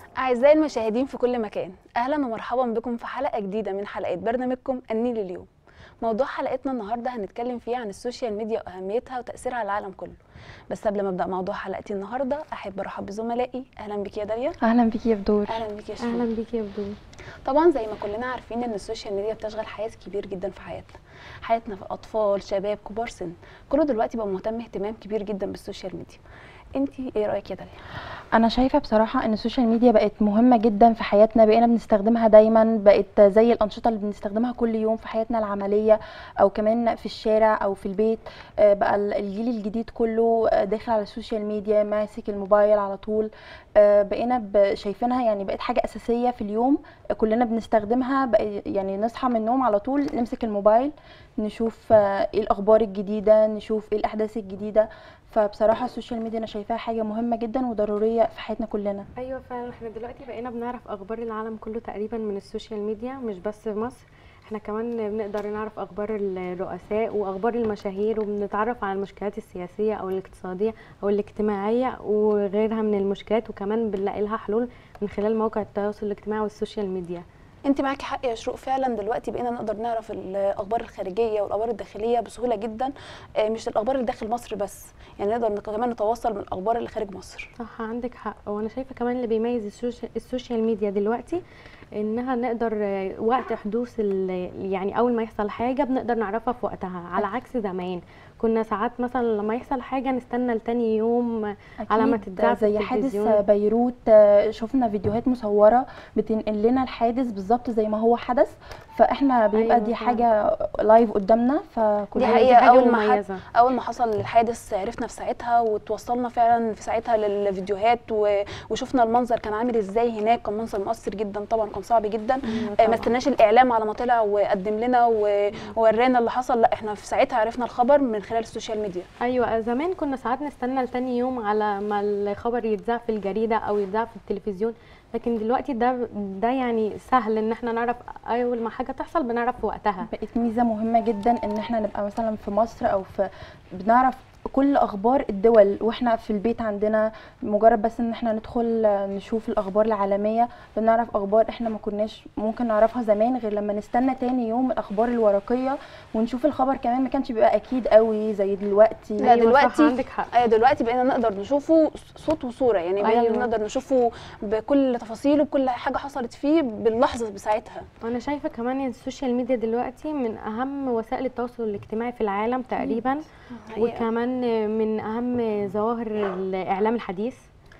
أعزائي المشاهدين في كل مكان أهلا ومرحبا بكم في حلقة جديدة من حلقات برنامجكم النيل اليوم موضوع حلقتنا النهاردة هنتكلم فيه عن السوشيال ميديا وأهميتها وتأثيرها على العالم كله بس قبل ما أبدأ موضوع حلقتي النهاردة أحب أرحب بزملائي أهلا بك يا داليا اهلا بيكي يا بدور أهلا بك يا شيرين اهلا بيكي يا بدور طبعا زي ما كلنا عارفين ان السوشيال ميديا بتشغل حيز كبير جدا في حياتنا حياتنا في اطفال شباب كبار سن كله دلوقتي بقى مهتم اهتمام كبير جدا بالسوشيال ميديا انت ايه رايك يا داليا انا شايفه بصراحه ان السوشيال ميديا بقت مهمه جدا في حياتنا بقينا بنستخدمها دايما بقت زي الانشطه اللي بنستخدمها كل يوم في حياتنا العمليه او كمان في الشارع او في البيت آه، بقى ال- الجيل الجديد كله آه، داخل على السوشيال ميديا ماسك الموبايل على طول آه، بقينا ب- شايفينها يعني بقت حاجه اساسيه في اليوم آه، كلنا بنستخدمها بقى يعني نصحى من النوم على طول نمسك الموبايل نشوف آه، ايه الاخبار الجديده نشوف ايه الاحداث الجديده فبصراحه السوشيال ميديا انا شايفاها حاجه مهمه جدا وضروريه في حياتنا كلنا ايوه فعلا احنا دلوقتي بقينا بنعرف اخبار العالم كله تقريبا من السوشيال ميديا مش بس في مصر احنا كمان بنقدر نعرف اخبار الرؤساء واخبار المشاهير وبنتعرف على المشكلات السياسيه او الاقتصاديه او الاجتماعيه وغيرها من المشكلات وكمان بنلاقي لها حلول من خلال مواقع التواصل الاجتماعي والسوشيال ميديا انت معاكي حق يا شروق فعلا دلوقتي بقينا نقدر نعرف الاخبار الخارجيه والاخبار الداخليه بسهوله جدا آه، مش الاخبار اللي داخل مصر بس يعني نقدر نك- كمان نتواصل من الاخبار اللي خارج مصر صح عندك حق وانا شايفه كمان اللي بيميز السوشيال, السوشيال ميديا دلوقتي انها نقدر آه، وقت حدوث ال- يعني اول ما يحصل حاجه بنقدر نعرفها في وقتها على عكس زمان كنا ساعات مثلا لما يحصل حاجه نستنى لتاني يوم على ما أكيد تتذاع في زي حادث التلفزيون. بيروت آه، شفنا فيديوهات مصوره بتنقل لنا الحادث بالظبط زي ما هو حدث فاحنا بيبقى أيوة دي فعلا. حاجه لايف قدامنا دي فكلنا أيوة، حقيقه حاجة اول ما حد مميزة. اول ما حصل الحادث عرفنا في ساعتها وتوصلنا فعلا في ساعتها للفيديوهات و- وشفنا المنظر كان عامل ازاي هناك كان منظر مؤثر جدا طبعا كان صعب جدا أيوة آه، طبعاً. ما استناش الاعلام على ما طلع وقدم لنا و- وورانا اللي حصل لا احنا في ساعتها عرفنا الخبر من خلال السوشيال ميديا ايوه زمان كنا ساعات نستنى لتاني يوم على ما الخبر يتذاع في الجريده او يتذاع في التلفزيون لكن دلوقتي ده ده يعني سهل ان احنا نعرف اول ما حاجه تحصل بنعرف في وقتها بقت ميزه مهمه جدا ان احنا نبقى مثلا في مصر او في بنعرف كل اخبار الدول واحنا في البيت عندنا مجرد بس ان احنا ندخل آه، نشوف الاخبار العالميه بنعرف اخبار احنا ما كناش ممكن نعرفها زمان غير لما نستنى تاني يوم الاخبار الورقيه ونشوف الخبر كمان ما كانش بيبقى اكيد قوي زي دلوقتي لا أيوة صح، دلوقتي عندك حق. آه، دلوقتي بقينا نقدر نشوفه صوت وصوره يعني بقينا أيوة. نقدر نشوفه بكل تفاصيله بكل حاجه حصلت فيه باللحظه بساعتها انا شايفه كمان ان السوشيال ميديا دلوقتي من اهم وسائل التواصل الاجتماعي في العالم تقريبا حقيقة. وكمان من اهم ظواهر الاعلام الحديث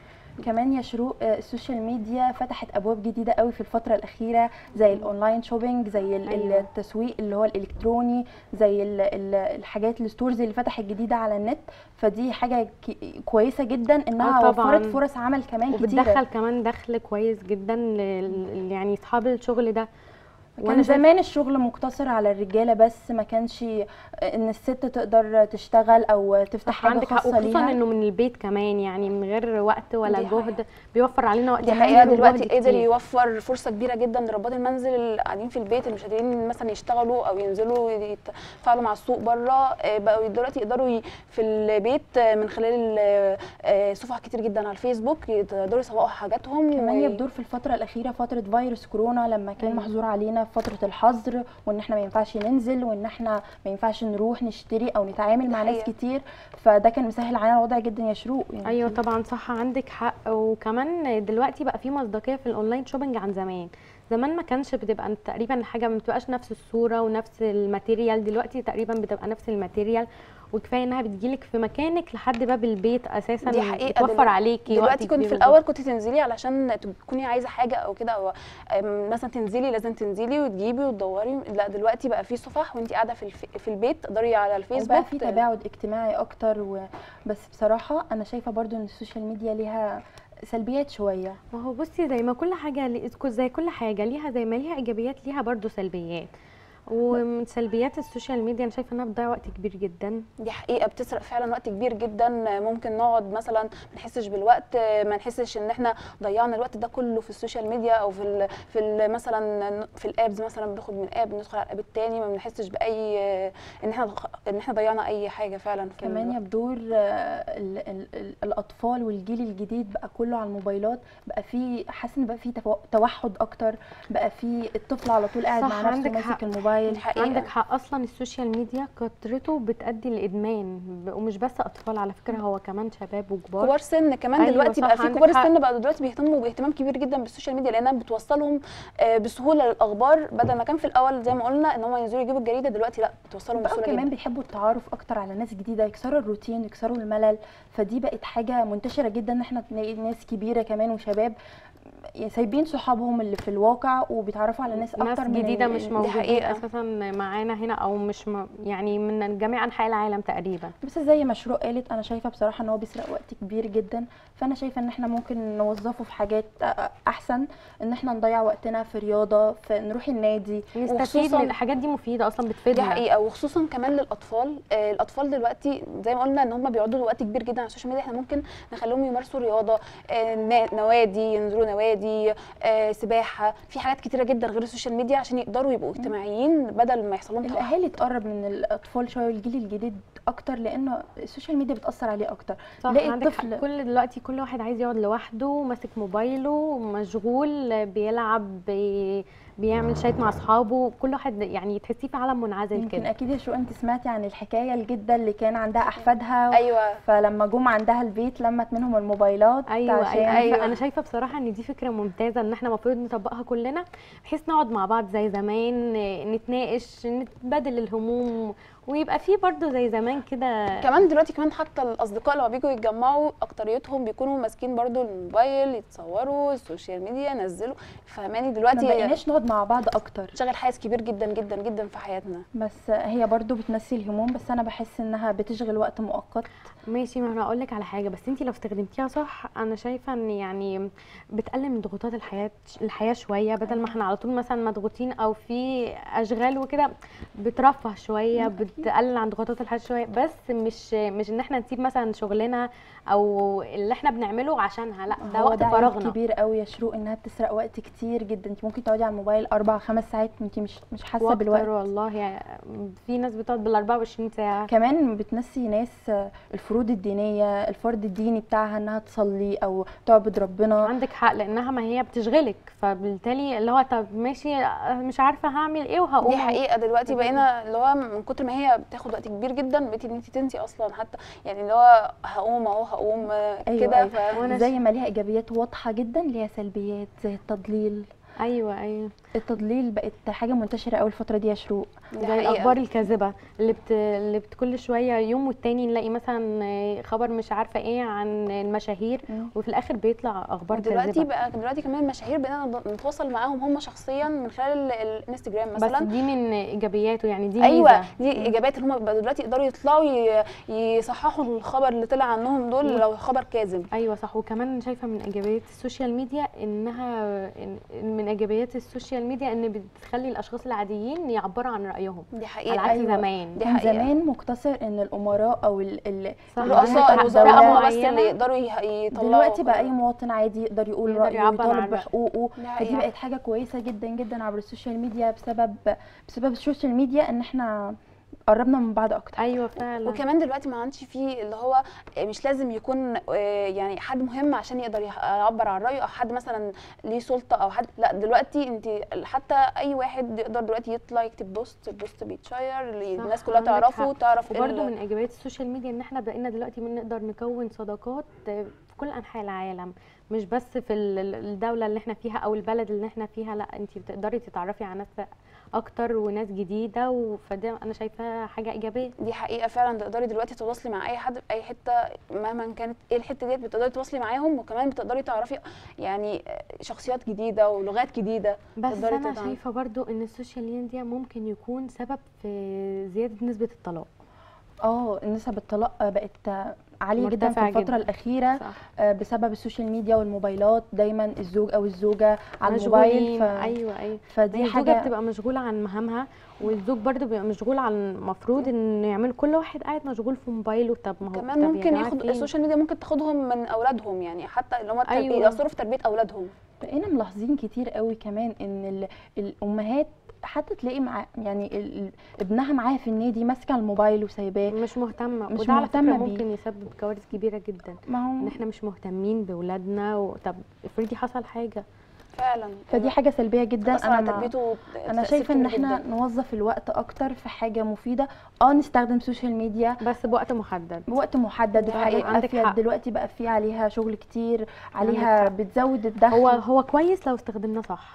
كمان يا شروق آه، السوشيال ميديا فتحت ابواب جديده قوي في الفتره الاخيره زي الاونلاين شوبينج زي ال- أيوة. التسويق اللي هو الالكتروني زي ال- ال- الحاجات الستورز اللي فتحت جديده على النت فدي حاجه ك- كويسه جدا انها آه طبعاً. وفرت فرص عمل كمان وبتدخل كتيره كمان دخل كويس جدا ل- يعني اصحاب الشغل ده كان شايفة- زمان الشغل مقتصر على الرجاله بس ما كانش ان الست تقدر تشتغل او تفتح صح حاجه عندك حق خاصه وخصوصا ليها انه من البيت كمان يعني من غير وقت ولا دي حقيقة. جهد بيوفر علينا وقت دي منزل حقيقه وجهد دلوقتي قدر كتير. يوفر فرصه كبيره جدا لربات المنزل اللي قاعدين في البيت اللي مش قادرين مثلا يشتغلوا او ينزلوا يتفاعلوا مع السوق بره آه، بقوا دلوقتي يقدروا ي- في البيت آه، من خلال ال- آه، صفح كتير جدا على الفيسبوك يقدروا يسوقوا حاجاتهم كمان و- يبدور في الفترة الأخيرة فترة فيروس كورونا لما كان أيوة. محظور علينا في فترة الحظر وإن إحنا ما ينفعش ننزل وإن إحنا ما ينفعش نروح نشتري أو نتعامل دي مع ناس حقيقة. كتير فده كان مسهل علينا الوضع جدا يا شروق يعني ايوه طبعا صح عندك حق وكمان دلوقتي بقى في مصداقيه في الاونلاين شوبينج عن زمان زمان ما كانش بتبقى تقريبا الحاجه ما بتبقاش نفس الصوره ونفس الماتيريال دلوقتي تقريبا بتبقى نفس الماتيريال وكفايه انها بتجيلك في مكانك لحد باب البيت اساسا دي حقيقة بتوفر دلوقتي- عليكي دلوقتي وقت كنت كبير في بالظبط. الاول كنت تنزلي علشان تكوني عايزه حاجه او كده او أم، مثلا تنزلي لازم تنزلي وتجيبي وتدوري لا دلوقتي بقى في صفح وانت قاعده في الف... في البيت تقدري على الفيسبوك وبقى في تباعد اجتماعي أكتر و... بس بصراحة أنا شايفة برضو إن السوشيال ميديا ليها سلبيات شوية ما هو بصي زي ما كل حاجه لي- زي كل حاجه ليها زي ما ليها ايجابيات ليها برضو سلبيات ومن سلبيات السوشيال ميديا انا شايفه انها بتضيع وقت كبير جدا دي حقيقه بتسرق فعلا وقت كبير جدا ممكن نقعد مثلا ما نحسش بالوقت ما نحسش ان احنا ضيعنا الوقت ده كله في السوشيال ميديا او في ال في ال مثلا في الابز مثلا بناخد من اب ندخل على الاب التاني ما بنحسش باي ان احنا ان احنا ضيعنا اي حاجه فعلا في كمان الوقت. يا بدور آه، ال ال ال الاطفال والجيل الجديد بقى كله على الموبايلات بقى في حاسس ان بقى في تفو- توحد اكتر بقى في الطفل على طول قاعد صح، مع نفسه عندك ماسك حق. الموبايل دي حقيقة. عندك حق اصلا السوشيال ميديا كترته بتؤدي لادمان ب- ومش بس اطفال على فكره هو كمان شباب وكبار كبار سن كمان أيوة دلوقتي صح، بقى في عندك كبار حق. السن بقى دلوقتي بيهتموا باهتمام كبير جدا بالسوشيال ميديا لانها بتوصلهم آه، بسهوله للاخبار بدل ما كان في الاول زي ما قلنا ان هم ينزلوا يجيبوا الجريده دلوقتي لا بتوصلهم بقوا بسهوله كمان جدا بيحبوا التعارف اكتر على ناس جديده يكسروا الروتين يكسروا الملل فدي بقت حاجه منتشره جدا ان احنا نلاقي ناس كبيره كمان وشباب سايبين صحابهم اللي في الواقع وبيتعرفوا على ناس ناس اكتر من جديده ال- مش ال- موجودين حقيقة. اساسا معانا هنا او مش م... يعني من جميع انحاء العالم تقريبا بس زي ما شروق قالت انا شايفه بصراحه ان هو بيسرق وقت كبير جدا فانا شايفه ان احنا ممكن نوظفه في حاجات أ- احسن ان احنا نضيع وقتنا في رياضه في نروح النادي نستفيد وخصوصاً- من الحاجات دي مفيده اصلا دي بتفيدنا حقيقه وخصوصا كمان للاطفال آه، الاطفال دلوقتي زي ما قلنا ان هم بيقعدوا وقت كبير جدا على السوشيال ميديا احنا ممكن نخليهم يمارسوا رياضه آه، نا- نوادي ينزلوا نوادي آه، سباحه في حاجات كتيره جدا غير السوشيال ميديا عشان يقدروا يبقوا اجتماعيين بدل ما يحصل لهم توحد الاهالي تقرب من الاطفال شويه والجيل الجديد اكتر لانه السوشيال ميديا بتاثر عليه اكتر صح تلاقي عندك الطفل حق. كل دلوقتي كل واحد عايز يقعد لوحده ماسك موبايله مشغول بيلعب بي... بيعمل شات مع اصحابه كل واحد يعني تحسيه في عالم منعزل يمكن كده اكيد يا شو انت سمعتي عن الحكايه الجده اللي كان عندها احفادها ايوه فلما جم عندها البيت لمت منهم الموبايلات ايوه عشان ايوه, أيوة. أيوة. انا شايفه بصراحه ان دي فكره ممتازه ان احنا المفروض نطبقها كلنا بحيث نقعد مع بعض زي زمان نتناقش نتبادل الهموم ويبقى في برضه زي زمان كده كمان دلوقتي كمان حتى الاصدقاء لما بيجوا يتجمعوا اكتريتهم بيكونوا ماسكين برضو الموبايل يتصوروا السوشيال ميديا ينزلوا فهماني ما دلوقتي بقيناش نقعد مع بعض اكتر شغل حيز كبير جدا جدا جدا في حياتنا بس هي برضو بتنسي الهموم بس انا بحس انها بتشغل وقت مؤقت ماشي ما انا اقول لك على حاجه بس انت لو استخدمتيها صح انا شايفه ان يعني بتقلل من ضغوطات الحياه الحياه شويه بدل ما احنا على طول مثلا مضغوطين او في اشغال وكده بترفه شويه بتقلل عن ضغوطات الحياه شويه بس مش مش ان احنا نسيب مثلا شغلنا او اللي احنا بنعمله عشانها لا ده هو وقت ده عيب فراغنا كبير قوي يا شروق انها بتسرق وقت كتير جدا انت ممكن تقعدي على الموبايل اربع خمس ساعات انت مش مش حاسه واكتر بالوقت والله يعني في ناس بتقعد بال 24 ساعه كمان بتنسي ناس الفروض الدينيه الفرض الديني بتاعها انها تصلي او تعبد ربنا عندك حق لانها ما هي بتشغلك فبالتالي اللي هو طب ماشي مش عارفه هعمل ايه وهقوم دي حقيقه دلوقتي بقينا اللي هو من كتر ما هي بتاخد وقت كبير جدا بقيتي ان انت تنسي اصلا حتى يعني اللي هو هقوم اهو هقوم آه، أيوة، كده أيوة. ف- وأنا زي ما ليها ايجابيات واضحه جدا ليها سلبيات زي التضليل ايوه ايوه التضليل بقت حاجه منتشره قوي الفتره دي يا شروق دي زي حقيقة. الاخبار الكاذبه اللي بت... اللي بت كل شويه يوم والتاني نلاقي مثلا خبر مش عارفه ايه عن المشاهير مم. وفي الاخر بيطلع اخبار دلوقتي كاذبه بقى دلوقتي كمان المشاهير بقينا نتواصل معاهم هم شخصيا من خلال ال- الانستجرام بس مثلا دي من ايجابياته يعني دي ايوه ميزة. دي ايجابيات ان هم بقى دلوقتي يقدروا يطلعوا ي- يصححوا الخبر اللي طلع عنهم دول لو خبر كاذب ايوه صح وكمان شايفه من ايجابيات السوشيال ميديا انها إن- من ايجابيات السوشيال ميديا ان بتخلي الاشخاص العاديين يعبروا عن رايهم دي على حقيقه عكس أيوة. زمان دي كان حقيقة. زمان مقتصر ان الامراء او ال ال صح. الرؤساء بتاع الوزراء الدولة هم بس معينة. اللي يقدروا يه- يطلعوا دلوقتي بقى خبر. اي مواطن عادي يقدر يقول يقدر رايه يعبر عن ويطالب رأيه. بحقوقه دي فدي حقيقة. بقت حاجه كويسه جدا جدا عبر السوشيال ميديا بسبب بسبب السوشيال ميديا ان احنا قربنا من بعض اكتر ايوه فعلا وكمان دلوقتي ما عادش فيه اللي هو مش لازم يكون آه، يعني حد مهم عشان يقدر يح- يعبر عن رايه او حد مثلا ليه سلطه او حد لا دلوقتي انت حتى اي واحد يقدر دلوقتي يطلع يكتب بوست البوست بيتشير صح، الناس كلها عندك تعرفه حق. تعرف إيه وبرده ال- من ايجابيات السوشيال ميديا ان احنا بقينا دلوقتي بنقدر نكون صداقات في كل انحاء العالم مش بس في ال- ال- الدوله اللي احنا فيها او البلد اللي احنا فيها لا انت بتقدري تتعرفي على ناس اكتر وناس جديده و- فده انا شايفاها حاجه ايجابيه دي حقيقه فعلا تقدري دلوقتي تتواصلي مع اي حد في اي حته مهما كانت ايه الحته ديت بتقدري تتواصلي معاهم وكمان بتقدري تعرفي يعني شخصيات جديده ولغات جديده بس تقدري انا تتعاملي. شايفه برضو ان السوشيال ميديا ممكن يكون سبب في زياده نسبه الطلاق اه نسب الطلاق بقت عاليه جدا في مرتفع الفتره جداً. الاخيره صح آه، بسبب السوشيال ميديا والموبايلات دايما الزوج او الزوجه على الموبايل مشغولين ف... ايوه ايوه فدي دي الزوجه حاجه بتبقى مشغوله عن مهامها والزوج برضو بيبقى مشغول عن المفروض انه يعمل كل واحد قاعد مشغول في موبايله طب ما هو كمان طب يا ممكن جماعة ياخد فين؟ السوشيال ميديا ممكن تاخدهم من اولادهم يعني حتى اللي هم التربية- أيوة. يأثروا في تربيه اولادهم بقينا ملاحظين كتير قوي كمان ان ال... الامهات حتى تلاقي مع يعني ال... ال- ابنها معاها في النادي ماسكه الموبايل وسايباه مش مهتمه مش وده على فكره مهتمة بيه. ممكن يسبب كوارث كبيره جدا ما ان هو احنا مش مهتمين باولادنا و... طب افرضي حصل حاجه فعلا فدي حاجه سلبيه جدا انا انا على مع... تربيته انا تأثير شايفه ان كبير احنا جداً. نوظف الوقت اكتر في حاجه مفيده اه نستخدم سوشيال ميديا بس بوقت محدد بوقت محدد دي وفي حاجات حقيقة. عندك افيد حق. دلوقتي بقى في عليها شغل كتير عليها حق. بتزود الدخل هو هو كويس لو استخدمناه صح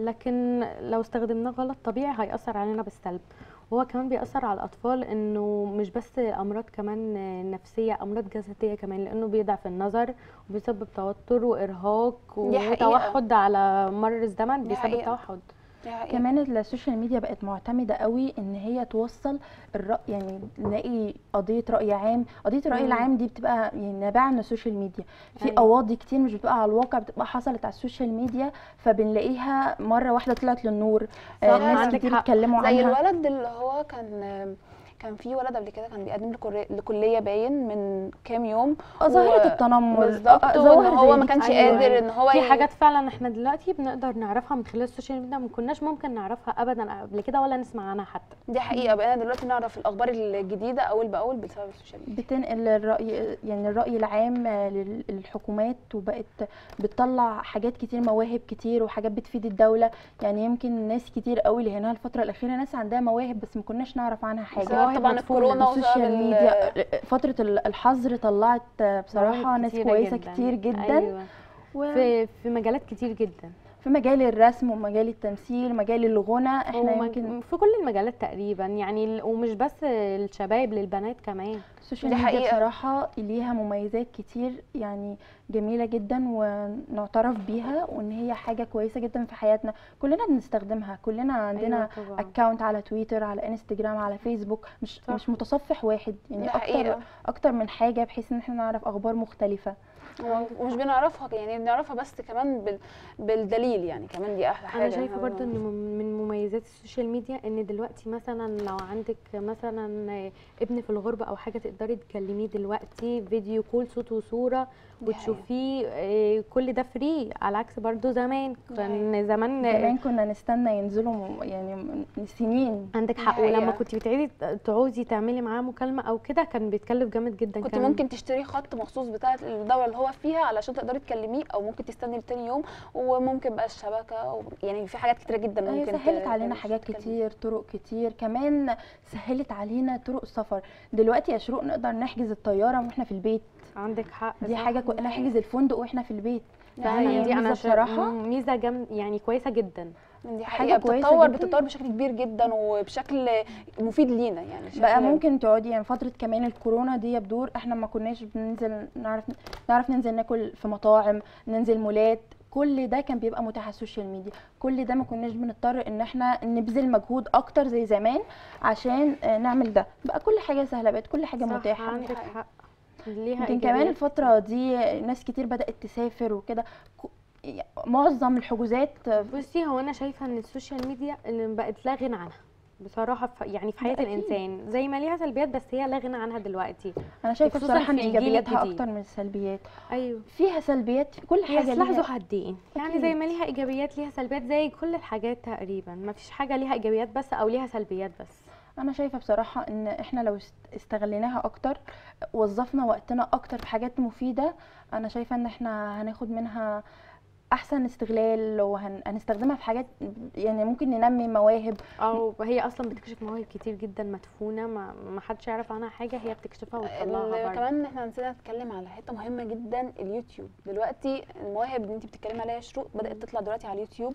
لكن لو استخدمناه غلط طبيعي هيأثر علينا بالسلب وهو كمان بيأثر على الأطفال إنه مش بس أمراض كمان نفسية أمراض جسدية كمان لأنه بيضعف النظر وبيسبب توتر وإرهاق دي حقيقة. وتوحد على مر الزمن دي بيسبب حقيقة. توحد دي حقيقة. كمان السوشيال ميديا بقت معتمده قوي ان هي توصل الرأي يعني نلاقي قضيه راي عام قضيه الراي مم. العام دي بتبقى يعني نابعه من السوشيال ميديا في أيوة. قواضي كتير مش بتبقى على الواقع بتبقى حصلت على السوشيال ميديا فبنلاقيها مره واحده طلعت للنور صح، آه، ناس عندك كتير حق. اتكلموا زي عنها الولد اللي هو كان كان في ولد قبل كده كان بيقدم لكوري- لكليه باين من كام يوم آه، ظاهره و- التنمر بالظبط آه، وان ظواهر هو زي ما دي كانش أيوة. قادر ان هو في ي- حاجات فعلا احنا دلوقتي بنقدر نعرفها من خلال السوشيال ميديا ما كناش ممكن نعرفها ابدا قبل كده ولا نسمع عنها حتى دي حقيقه بقينا دلوقتي نعرف الاخبار الجديده اول باول بسبب السوشيال ميديا بتنقل الرأي يعني الرأي العام آه، لل- للحكومات وبقت بتطلع حاجات كتير مواهب كتير وحاجات بتفيد الدولة يعني يمكن ناس كتير قوي اللي هنا الفترة الأخيرة ناس عندها مواهب بس ما كناش نعرف عنها حاجة بسبب طبعا مدفونة. الكورونا وبسبب السوشيال ال- ميديا آه، فترة ال- الحظر طلعت آه، بصراحة مواهب ناس كتيرة كويسة جداً. كتير جدا أيوة. وفي في في مجالات كتير جدا مجال الرسم ومجال التمثيل مجال الغنى احنا ومج- يمكن في كل المجالات تقريبا يعني ال- ومش بس الشباب للبنات كمان السوشيال دي ميديا حقيقة. بصراحة ليها مميزات كتير يعني جميلة جدا ونعترف بيها وان هي حاجة كويسة جدا في حياتنا كلنا بنستخدمها كلنا عندنا أيوة طبعا. اكونت على تويتر على انستجرام على فيسبوك مش صح. مش متصفح واحد يعني دي اكتر حقيقة. اكتر من حاجة بحيث ان احنا نعرف اخبار مختلفة ومش بنعرفها يعني بنعرفها بس كمان بال... بالدليل يعني كمان دي احلى حاجه انا شايفه إن برضو هو- ان مم- من مميزات السوشيال ميديا ان دلوقتي مثلا لو عندك مثلا ابن في الغربه او حاجه تقدري تكلميه دلوقتي فيديو كول صوت وصوره دي وتشوفيه آه، كل ده فري على عكس برضو زمان دي كان زمان زمان كنا نستنى ينزلوا م- يعني من سنين عندك دي حق ولما حقيقة. كنت بتعيدي تعوزي تعملي معاه مكالمه او كده كان بيتكلف جامد جدا كنت كان ممكن تشتري خط مخصوص بتاع الدوله اللي هو فيها علشان تقدري تكلميه او ممكن تستني لتاني يوم وممكن بقى الشبكه و... يعني في حاجات كتيره جدا هي ممكن سهلت ت- علينا ت- حاجات تتكلمي. كتير طرق كتير كمان سهلت علينا طرق السفر دلوقتي يا شروق نقدر نحجز الطياره واحنا في البيت عندك حق دي صح. حاجه كو... دي نحجز الفندق واحنا في البيت فعلا هي دي انا ميزة شا- بصراحه ميزه جم يعني كويسه جدا دي حاجة حقيقه كويسة بتتطور جداً. بتتطور بشكل كبير جدا وبشكل مفيد لينا يعني بقى شكل- ممكن تقعدي يعني فتره كمان الكورونا دي بدور احنا ما كناش بننزل نعرف نعرف ننزل ناكل في مطاعم ننزل مولات كل ده كان بيبقى متاح على السوشيال ميديا كل ده ما كناش بنضطر ان احنا نبذل مجهود اكتر زي زمان عشان آه، نعمل ده بقى كل حاجه سهله بقت كل حاجه صح، متاحه عندك حقيقة. حق ليها يمكن كمان إيجابيات الفترة دي ناس كتير بدأت تسافر وكده ك- معظم الحجوزات بصي هو انا شايفه ان السوشيال ميديا اللي بقت لا غنى عنها بصراحه في يعني في حياه أكيد. الانسان زي ما ليها سلبيات بس هي لا غنى عنها دلوقتي انا شايفه وخصوصاً بصراحة ان في الجيل ايجابياتها الجديد. اكتر من السلبيات ايوه فيها سلبيات في كل هي حاجة سلاح ذو ليها حدين يعني أكيد. زي ما ليها ايجابيات ليها سلبيات زي كل الحاجات تقريبا ما فيش حاجه ليها ايجابيات بس او ليها سلبيات بس انا شايفه بصراحه ان احنا لو است- استغليناها اكتر وظفنا وقتنا اكتر في حاجات مفيده انا شايفه ان احنا هناخد منها احسن استغلال وهنستخدمها في حاجات يعني ممكن ننمي مواهب او هي اصلا بتكشف مواهب كتير جدا مدفونه ما ما حدش يعرف عنها حاجه هي بتكشفها وتطلعها ال- برضه كمان احنا نسينا نتكلم على حته مهمه جدا اليوتيوب دلوقتي المواهب اللي انت بتتكلمي عليها يا شروق بدات تطلع دلوقتي على اليوتيوب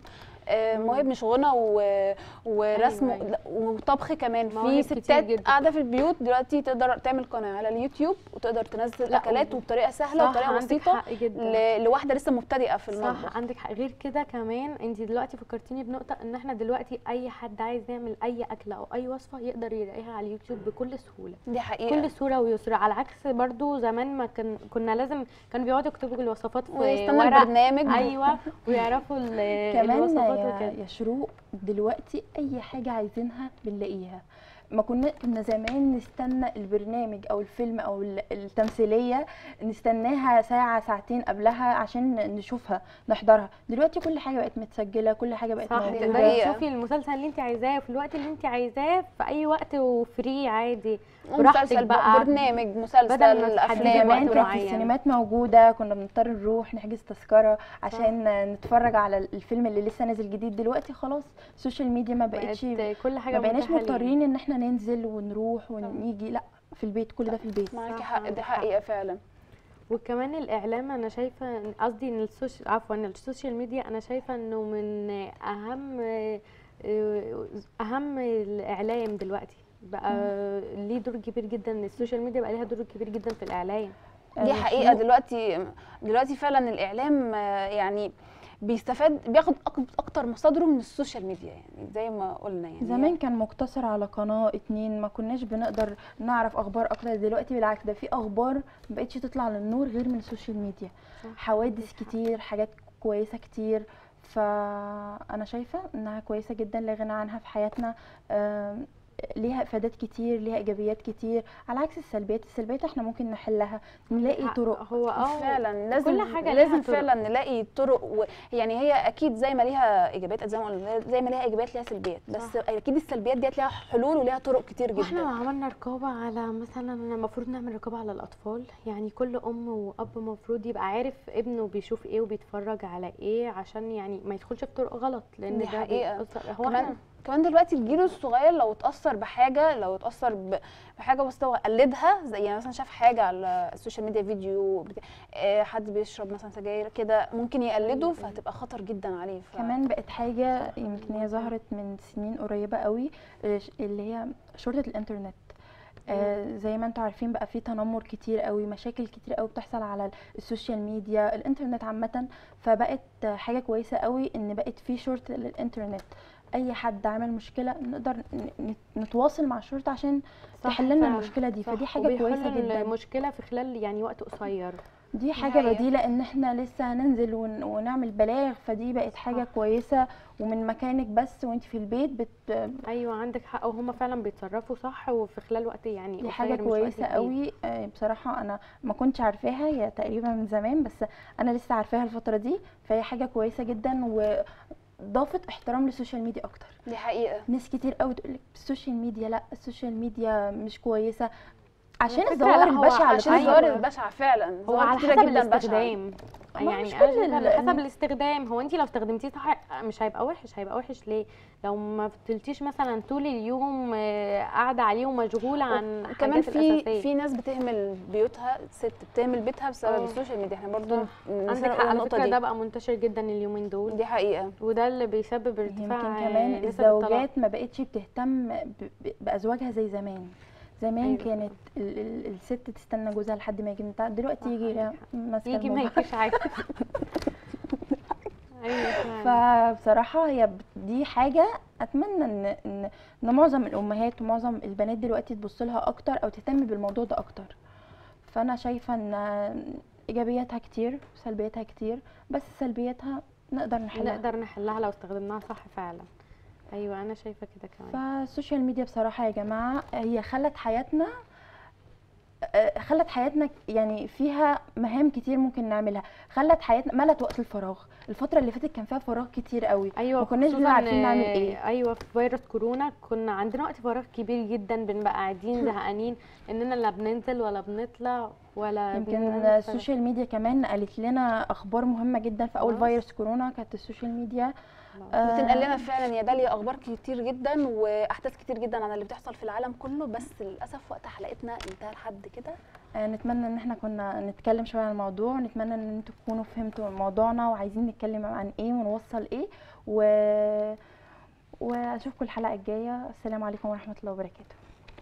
آه، مم. مواهب مش غنى و- ورسم أيوة، أيوة. لا، وطبخ كمان في مواهب كتير ستات جدا. قاعده في البيوت دلوقتي تقدر تعمل قناه على اليوتيوب وتقدر تنزل لا، اكلات و- وبطريقه سهله صح، وبطريقه عندك بسيطه حق جدا ل- لواحده لسه مبتدئه في صح المطبخ عندك حق غير كده كمان انت دلوقتي فكرتيني بنقطه ان احنا دلوقتي اي حد عايز يعمل اي اكله او اي وصفه يقدر يلاقيها على اليوتيوب بكل سهوله دي حقيقه كل سهوله ويسر على عكس برضو زمان ما كان كنا لازم كانوا بيقعدوا يكتبوا الوصفات في ويستنى ورق البرنامج ايوه ويعرفوا ال- كمان الوصفات يا, وكده يا شروق دلوقتي اي حاجه عايزينها بنلاقيها ما كنا كنا زمان نستنى البرنامج او الفيلم او ال- التمثيليه نستناها ساعه ساعتين قبلها عشان نشوفها نحضرها دلوقتي كل حاجه بقت متسجله كل حاجه بقت صح دي تقدري موجوده حقيقة. تشوفي المسلسل اللي انت عايزاه في الوقت اللي انت عايزاه في اي وقت وفري عادي مسلسل براحتك بقى برنامج بدل ما مسلسل تحددي افلام وقت زمان وقت كانت معين. السينمات موجوده كنا بنضطر نروح نحجز تذكره عشان نتفرج على الفيلم اللي لسه نازل جديد دلوقتي خلاص السوشيال ميديا ما بقتش بقت كل حاجه ما بقيناش متاحة لينا. مضطرين ان احنا ننزل ونروح ونيجي لا في البيت كل ده في البيت معاكي صح، حق عندك دي حق. حقيقه فعلا وكمان الاعلام انا شايفه إن- قصدي ان السوشيال عفوا السوشيال ميديا انا شايفه انه من اهم اهم الاعلام دلوقتي بقى ليه دور كبير جدا السوشيال ميديا بقى ليها دور كبير جدا في الاعلام دي آه، حقيقه في- دلوقتي دلوقتي فعلا الاعلام آه، يعني بيستفاد بياخد أك- اكتر مصادره من السوشيال ميديا يعني زي ما قلنا يعني زمان كان مقتصر على قناة اتنين ما كناش بنقدر نعرف اخبار اكتر دلوقتي بالعكس ده في اخبار ما بقتش تطلع للنور غير من السوشيال ميديا صح، حوادث كتير حاجات كويسة كتير فانا شايفة انها كويسة جدا لا غنى عنها في حياتنا آم، ليها افادات كتير ليها ايجابيات كتير على عكس السلبيات السلبيات احنا ممكن نحلها نلاقي حق. طرق هو اه فعلا لازم كل حاجة لازم ليها طرق. فعلا نلاقي طرق و... يعني هي اكيد زي ما ليها ايجابيات زي ما قلنا زي ما ليها ايجابيات ليها سلبيات بس صح. اكيد السلبيات ديت ليها حلول وليها طرق كتير واحنا جدا لو عملنا رقابة على مثلا المفروض نعمل رقابة على الأطفال يعني كل أم وأب المفروض يبقى عارف ابنه بيشوف ايه وبيتفرج على ايه عشان يعني ما يدخلش في طرق غلط لأن دي ده حقيقة. بيأثر- هو كمان احنا كمان دلوقتي الجيل الصغير لو اتاثر بحاجه لو اتاثر ب- بحاجه بسيطه وقلدها زي يعني مثلا شاف حاجه على السوشيال ميديا فيديو بتا... آه، حد بيشرب مثلا سجاير كده ممكن يقلده فهتبقى خطر جدا عليه ف... كمان بقت حاجة يمكن هي ظهرت من سنين قريبة قوي آه، ش- اللي هي شرطة الانترنت آه زي ما انتم عارفين بقى في تنمر كتير قوي مشاكل كتير قوي بتحصل على السوشيال ميديا الانترنت عامة فبقت آه، حاجة كويسة قوي ان بقت في شرطة للانترنت اي حد عمل مشكلة نقدر ن- ن- نتواصل مع الشرطة عشان صح تحل لنا فعلا، المشكلة دي صح. فدي حاجة كويسة وبيحلوا جدا المشكلة في خلال يعني وقت قصير دي حاجة حقيقة. بديلة ان احنا لسه هننزل ون... ونعمل بلاغ فدي بقت حاجة صح. كويسة ومن مكانك بس وانت في البيت بت... أيوة عندك حق وهم فعلا بيتصرفوا صح وفي خلال وقت يعني دي حاجة قصير مش وقت كويسة كبير. قوي آه، بصراحة انا ما كنتش عارفاها هي تقريبا من زمان بس انا لسه عارفاها الفترة دي فهي حاجة كويسة جدا وضافت احترام للسوشيال ميديا اكتر دي حقيقه ناس كتير قوي تقولك السوشيال ميديا لا السوشيال ميديا مش كويسة عشان الفكرة الظواهر لا، هو البشعة اللي عشان أيوة. بتحصل. الظواهر البشعه فعلا هو ظواهر على كتيرة حسب جدا بشعة. الاستخدام ما يعني مش انا كل شايفة ال- على حسب الاستخدام هو انت لو استخدمتيه صح مش هيبقى وحش هيبقى وحش ليه لو ما فضلتيش مثلا طول اليوم آه، قاعده عليه ومشغوله عن كمان الحاجات في الاساسيه في ناس بتهمل بيوتها ست بتهمل بيتها بسبب اه. السوشيال ميديا احنا برضو صح. عندك نسينا حق نقول على النقطه فكره دي ده بقى منتشر جدا اليومين دول دي حقيقه وده اللي بيسبب ارتفاع يمكن كمان آه، نسب الطلاق. الزوجات ما بقتش بتهتم ب- ب- بازواجها زي زمان زمان أيوة. أيوة. كانت ال ال الست تستنى جوزها لحد ما يجي من التعب دلوقتي صح، يجي عندك ماسكه يجي ما الموبايل. يجيش عادي ايوه فعلا. فبصراحه هي ب- دي حاجه اتمنى ان ان ان معظم الامهات ومعظم البنات دلوقتي تبص لها اكتر او تهتم بالموضوع ده اكتر فانا شايفه ان ايجابياتها كتير وسلبياتها كتير بس سلبياتها نقدر نحلها نقدر نحلها لو استخدمناها صح فعلا ايوه انا شايفه كده كمان فالسوشيال ميديا بصراحة يا جماعة هي خلت حياتنا آه، خلت حياتنا يعني فيها مهام كتير ممكن نعملها خلت حياتنا ملت وقت الفراغ الفترة اللي فاتت كان فيها فراغ كتير قوي ايوه ما كناش خصوصاً، بنبقى عارفين نعمل آه، ايه ايوه في فيروس كورونا كنا عندنا وقت فراغ كبير جدا بنبقى قاعدين زهقانين اننا لا بننزل ولا بنطلع ولا يمكن بنعمل السوشيال ميديا كمان قالت لنا اخبار مهمة جدا في اول خلاص. فيروس كورونا كانت السوشيال ميديا خلاص. آه، بتنقل لنا فعلا يا داليا اخبار كتير جدا واحداث كتير جدا عن اللي بتحصل في العالم كله بس للاسف وقت حلقتنا انتهى لحد كده آه، نتمنى ان احنا كنا نتكلم شويه عن الموضوع ونتمنى ان انتوا تكونوا فهمتوا موضوعنا وعايزين نتكلم عن ايه ونوصل ايه و واشوفكم الحلقه الجايه السلام عليكم ورحمه الله وبركاته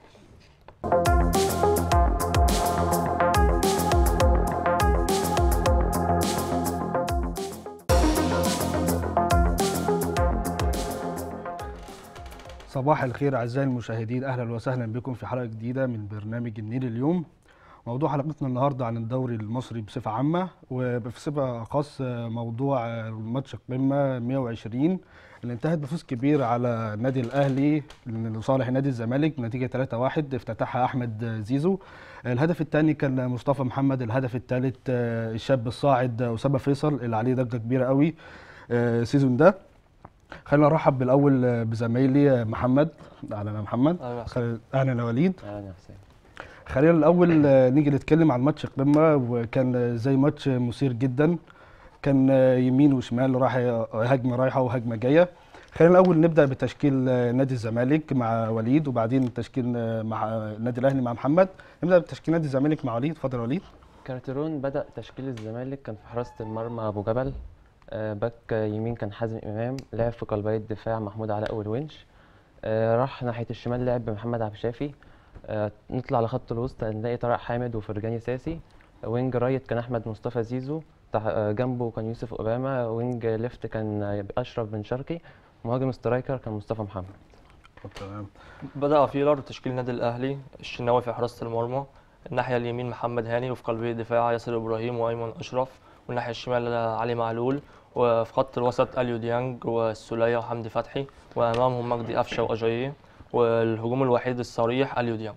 صباح الخير اعزائي المشاهدين اهلا وسهلا بكم في حلقه جديده من برنامج النيل اليوم موضوع حلقتنا النهارده عن الدوري المصري بصفه عامه وبصفه خاص موضوع ماتش القمه 120 اللي انتهت بفوز كبير على النادي الاهلي لصالح نادي الزمالك بنتيجه 3-1 افتتحها احمد زيزو الهدف الثاني كان مصطفى محمد الهدف الثالث الشاب الصاعد اسامه فيصل اللي عليه ضجه كبيره قوي السيزون ده خلينا نرحب بالاول بزمايلي محمد اهلا يا محمد أهلا وسهلا. خل- اهلا يا وليد اهلا يا حسين خلينا الاول آه، نيجي نتكلم عن ماتش القمه وكان آه، زي ماتش مثير جدا كان آه، يمين وشمال راح هجمه رايحه وهجمه جايه خلينا الاول نبدا بتشكيل آه، نادي الزمالك مع وليد وبعدين تشكيل آه، مع آه، النادي الاهلي مع محمد نبدا بتشكيل نادي الزمالك مع وليد اتفضل يا وليد كارتيرون بدأ تشكيل الزمالك كان في حراسة المرمى أبو جبل آه، باك يمين كان حازم إمام لعب في قلبي الدفاع محمود علاء والونش آه، راح ناحية الشمال لعب بمحمد عبد الشافي آه، نطلع لخط الوسط نلاقي طارق حامد وفرجاني ساسي وينج رايت كان أحمد مصطفى زيزو تح- آه، جنبه كان يوسف أوباما وينج ليفت كان آه، أشرف بن شرقي مهاجم سترايكر كان مصطفى محمد تمام بدأ فيلر تشكيل النادي الأهلي الشناوي في حراسة المرمى الناحية اليمين محمد هاني وفي قلبي الدفاع ياسر إبراهيم وأيمن أشرف والناحية الشمال علي معلول وفي خط الوسط أليو ديانج والسولية وحمدي فتحي وأمامهم مجدي قفشة وأجاييه والهجوم الوحيد الصريح أليو ديانج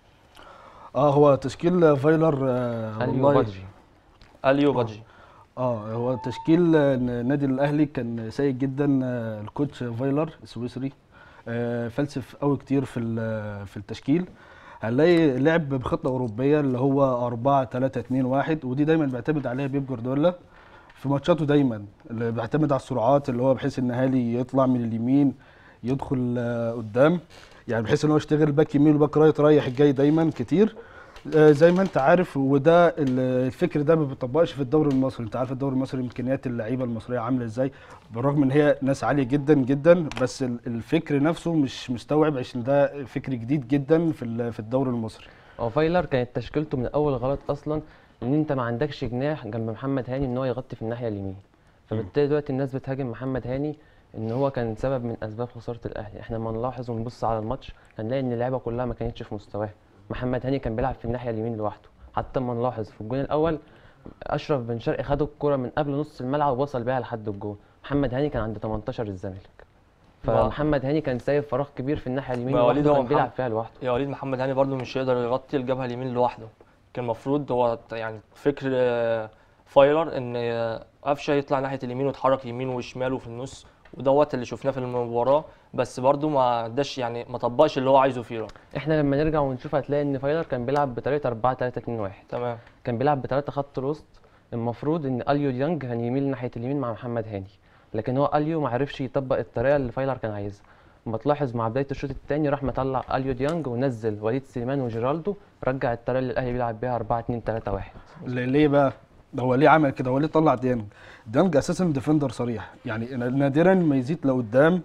اه هو تشكيل فايلر آه أليو والله بادجي أليو بادجي اه هو تشكيل آه، النادي الاهلي كان سيء جدا آه، الكوتش فايلر السويسري آه، فلسف قوي كتير في ال- في التشكيل هنلاقي لعب بخطه اوروبيه اللي هو 4 3 2 1 ودي دايما بيعتمد عليها بيب جوارديولا في ماتشاته دايما اللي بيعتمد على السرعات اللي هو بحيث ان هالي يطلع من اليمين يدخل آه، قدام يعني بحيث ان هو يشتغل باك يمين وباك رايت رايح جاي دايما كتير آه، زي ما انت عارف وده ال- الفكر ده ما بيطبقش في الدوري المصري انت عارف الدوري المصري امكانيات اللعيبه المصريه عامله ازاي بالرغم ان هي ناس عاليه جدا جدا بس ال- الفكر نفسه مش مستوعب عشان ده فكر جديد جدا في ال- في الدوري المصري هو فايلر كانت تشكيلته من الاول غلط اصلا ان انت ما عندكش جناح جنب محمد هاني ان هو يغطي في الناحيه اليمين فبالتالي دلوقتي الناس بتهاجم محمد هاني ان هو كان سبب من اسباب خساره الاهلي احنا لما نلاحظ ونبص على الماتش هنلاقي ان اللعيبه كلها ما كانتش في مستواها محمد هاني كان بيلعب في الناحيه اليمين لوحده حتى لما نلاحظ في الجون الاول اشرف بن شرقي خد الكره من قبل نص الملعب ووصل بيها لحد الجون محمد هاني كان عند 18 الزمالك ما- فمحمد هاني كان سايب فراغ كبير في الناحيه اليمين ما وليد لوحده هو كان بيلعب محمد- فيها لوحده يا وليد محمد هاني برضو مش هيقدر يغطي الجبهة اليمين لوحده كان المفروض هو ت- يعني فكر آه، فايلر ان آه، قفشه يطلع ناحيه اليمين ويتحرك يمين وشمال وفي النص ودوت اللي شفناه في المباراه بس برضو ما اداش يعني ما طبقش اللي هو عايزه فيلر احنا لما نرجع ونشوف هتلاقي ان فايلر كان بيلعب بطريقه 4 3 2 1 تمام كان بيلعب بثلاثه خط الوسط المفروض ان اليو ديانج كان يميل ناحيه اليمين مع محمد هاني لكن هو اليو ما عرفش يطبق الطريقه اللي فايلر كان عايزها اما تلاحظ مع بدايه الشوط الثاني راح مطلع اليو ديانج ونزل وليد سليمان وجيرالدو رجع الطريقه اللي الاهلي بيلعب بيها 4 2 3 1 ل- ليه بقى؟ ده هو ليه عمل كده؟ هو ليه طلع ديانج؟ ديانج اساسا ديفندر صريح، يعني نادرا ما يزيد لقدام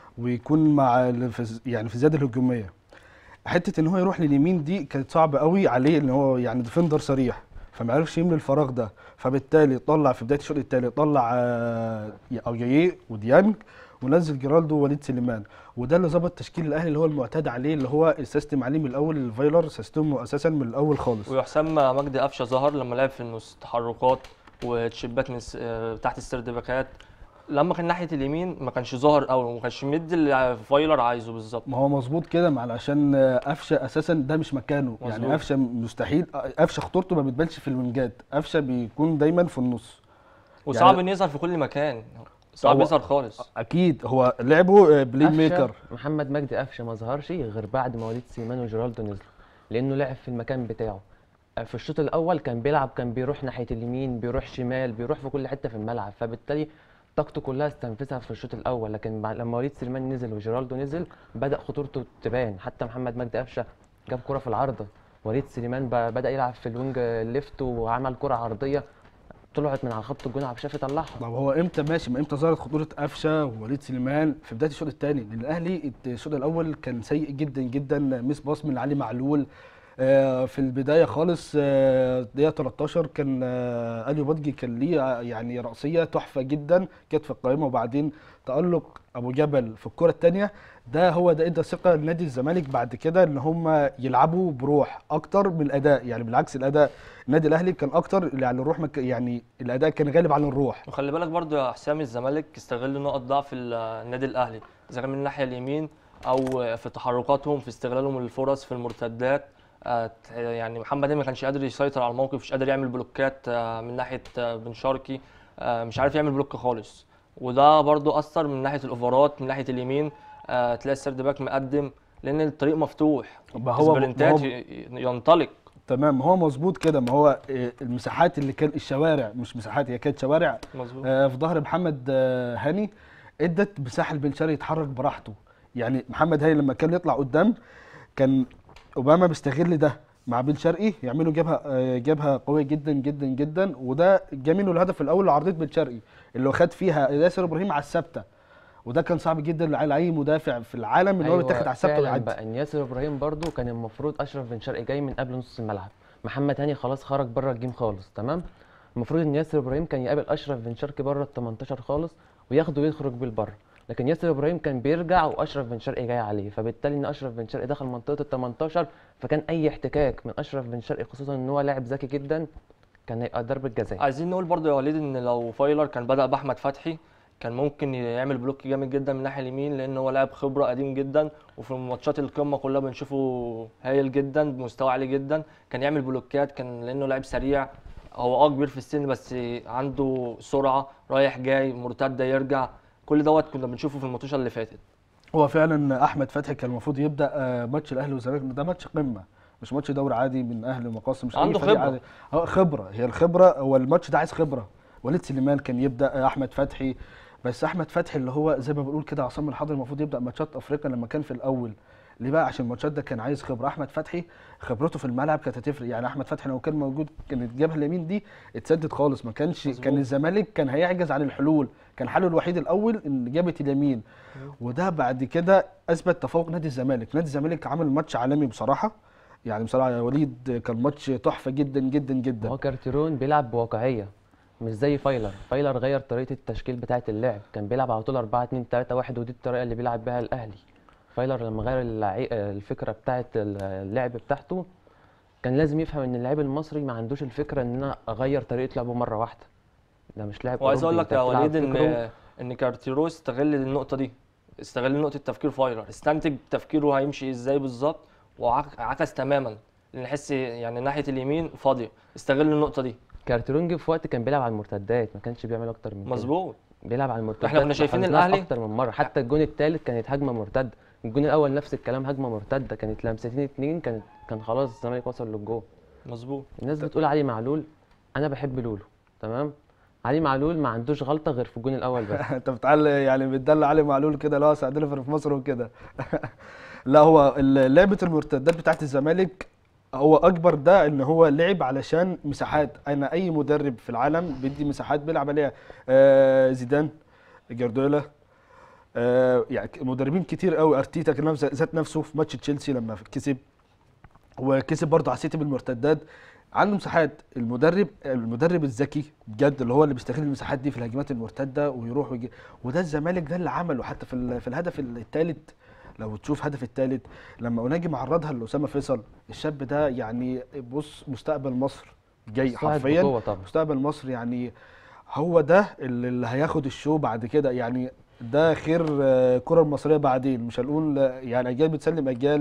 ويكون مع ال- في يعني في الزياده الهجوميه. حته ان هو يروح لليمين دي كانت صعبه قوي عليه ان هو يعني ديفندر صريح فما عرفش يملي الفراغ ده فبالتالي طلع في بدايه الشوط الثاني طلع آه، اوجاييه وديانج ونزل جيرالدو ووليد سليمان وده اللي ظبط تشكيل الاهلي اللي هو المعتاد عليه اللي هو السيستم عليه من الاول الفايلر سيستمه اساسا من الاول خالص وحسام مجدي قفشه ظهر لما لعب في النص تحركات وتشيبات من س- آه، تحت السردباكات لما كان ناحيه اليمين ما كانش ظاهر قوي ما كانش مدي اللي فايلر عايزه بالظبط ما هو مظبوط كده ما علشان آه، قفشه اساسا ده مش مكانه يعني مظبوط. قفشه مستحيل قفشه خطورته ما بتبانش في الوينجات قفشه بيكون دايما في النص وصعب يعني- انه يظهر في كل مكان صعب هو- يظهر خالص اكيد هو لعبه آه، بلاي قفشة- ميكر محمد مجدي قفشه ما ظهرش غير بعد ما وليد سليمان وجيرالدو نزلوا لانه لعب في المكان بتاعه في الشوط الاول كان بيلعب كان بيروح ناحيه اليمين بيروح شمال بيروح في كل حته في الملعب فبالتالي طاقته كلها استنفذها في الشوط الاول لكن بعد لما وليد سليمان نزل وجيرالدو نزل بدا خطورته تبان حتى محمد مجدي قفشه جاب كره في العارضه وليد سليمان ب- بدا يلعب في الوينج ليفت وعمل كره عرضيه طلعت من على خط الجون عبد الشافي طلعها طب هو امتى ماشي ما امتى ظهرت خطوره قفشه ووليد سليمان في بدايه الشوط الثاني لان الاهلي الشوط الاول كان سيء جدا جدا ميس باص من علي معلول آه، في البدايه خالص آه، دقيقه 13 كان آه، اليو بادجي كان ليه آه، يعني راسيه تحفه جدا كانت في القائمه وبعدين تالق ابو جبل في الكره الثانيه ده هو ده ادى ثقه لنادي الزمالك بعد كده ان هم يلعبوا بروح اكتر من الاداء يعني بالعكس الاداء النادي الاهلي كان اكتر يعني الروح مك يعني الاداء كان غالب عن الروح وخلي بالك برضو يا حسام الزمالك استغل نقط ضعف ال- النادي الاهلي اذا كان من الناحيه اليمين او في تحركاتهم في استغلالهم للفرص في المرتدات آه، ت- يعني محمد هاني ما كانش قادر يسيطر على الموقف مش قادر يعمل بلوكات آه، من ناحيه آه، بن شرقي آه، مش عارف يعمل بلوك خالص وده برضو اثر من ناحيه الاوفرات من ناحيه اليمين آه، تلاقي السيرد باك مقدم لان الطريق مفتوح ما هو- ما سبرنتات هو- ي- ينطلق تمام هو مظبوط كده ما هو آه، المساحات اللي كان الشوارع مش مساحات هي كانت شوارع مظبوط آه، في ظهر محمد آه، هاني ادت مساحه لبن شرقي يتحرك براحته يعني محمد هاني لما كان يطلع قدام كان اوباما بيستغل ده مع بن شرقي يعملوا جبهه آه، جبهه قويه جدا جدا جدا وده جه منه الهدف الاول لعرضيه بن شرقي اللي هو خد فيها ياسر ابراهيم على الثابته وده كان صعب جدا على اي مدافع في العالم ان هو يتاخد على الثابته فعلا ويعدي بقى ان ياسر ابراهيم برضو كان المفروض اشرف بن شرقي جاي من قبل نص الملعب محمد هاني خلاص خرج بره الجيم خالص تمام المفروض ان ياسر ابراهيم كان يقابل اشرف بن شرقي بره ال 18 خالص وياخده ويخرج بيه لبره لكن ياسر ابراهيم كان بيرجع واشرف بن شرقي جاي عليه فبالتالي ان اشرف بن شرقي دخل منطقه ال 18 فكان اي احتكاك من اشرف بن شرقي خصوصا ان هو لاعب ذكي جدا كان هيبقى ضربه جزاء عايزين نقول برضو يا وليد ان لو فايلر كان بدأ بأحمد فتحي كان ممكن يعمل بلوك جامد جدا من الناحية اليمين لأن هو لاعب خبرة قديم جدا وفي ماتشات القمة كلها بنشوفه هايل جدا بمستوى عالي جدا كان يعمل بلوكات كان لأنه لاعب سريع هو اه كبير في السن بس عنده سرعة رايح جاي مرتدة يرجع كل دوت كنا بنشوفه في الماتشات اللي فاتت هو فعلا احمد فتحي كان المفروض يبدا آه، ماتش الاهلي والزمالك ده ماتش قمه مش ماتش دوري عادي من اهلي ومقاصة مش أي عنده فريق خبرة. عادي. هو خبره هي الخبره هو الماتش ده عايز خبره وليد سليمان كان يبدا آه، احمد فتحي بس احمد فتحي اللي هو زي ما بنقول كده عصام الحضري المفروض يبدا ماتشات افريقيا لما كان في الاول ليه بقى عشان الماتشات ده كان عايز خبره احمد فتحي خبرته في الملعب كانت هتفرق يعني احمد فتحي لو كان موجود كانت الجبهه اليمين دي اتسدد خالص ما كانش مظبوط. كان الزمالك كان هيعجز عن الحلول كان حله الوحيد الاول ان جبهه اليمين وده بعد كده اثبت تفوق نادي الزمالك نادي الزمالك عمل ماتش عالمي بصراحه يعني بصراحه يا وليد كان ماتش تحفه جدا جدا جدا هو كارتيرون بيلعب بواقعيه مش زي فايلر فايلر غير طريقه التشكيل بتاعه اللعب كان بيلعب على طول 4 2 3 1 ودي الطريقه اللي بيلعب بيها الاهلي فايلر لما غير اللعي... الفكره بتاعه اللعب بتاعته كان لازم يفهم ان اللاعب المصري ما عندوش الفكره ان انا اغير طريقه لعبه مره واحده ده مش لاعب وعايز اقول أوروبي، لك أنت يا بتلعب وليد فكره ان ان كارتيرو استغل النقطه دي استغل نقطه تفكير فايلر استنتج تفكيره هيمشي ازاي بالظبط وعكس تماما لان نحس يعني ناحيه اليمين فاضيه استغل النقطه دي كارتيرون جه في وقت كان بيلعب على المرتدات ما كانش بيعمل اكتر من كده مظبوط بيلعب على المرتدات إحنا كنا شايفين لاحظناها الأهلي- اكتر من مره حتى الجون الثالث كانت هجمه مرتده الجون الاول نفس الكلام هجمه مرتده كانت لمستين اتنين كانت كان خلاص الزمالك وصل للجول مظبوط الناس بتقول علي معلول انا بحب لولو تمام علي معلول ما عندوش غلطه غير في الجون الاول بس انت بتعلق يعني بتدل علي معلول كده اللي هو سعد ليفر في مصر وكده لا هو ال- لعبه المرتدات بتاعت الزمالك هو اكبر ده ان هو لعب علشان مساحات انا اي مدرب في العالم بيدي مساحات بيلعب عليها آه زيدان جاردولا آه يعني مدربين كتير قوي ارتيتا كان نفسه- ذات نفسه في ماتش تشيلسي لما كسب وكسب برضه على السيتي بالمرتدات عنده مساحات المدرب المدرب الذكي بجد اللي هو اللي بيستغل المساحات دي في الهجمات المرتده ويروح ويجي وده الزمالك ده اللي عمله حتى في ال- في الهدف الثالث لو تشوف هدف الثالث لما اوناجي معرضها لاسامه فيصل الشاب ده يعني بص مستقبل مصر جاي صاعد حرفيا بقوة طبعا مستقبل مصر يعني هو ده اللي اللي هياخد الشو بعد كده يعني ده خير آه، الكره المصريه بعدين مش هنقول آه، يعني اجيال بتسلم اجيال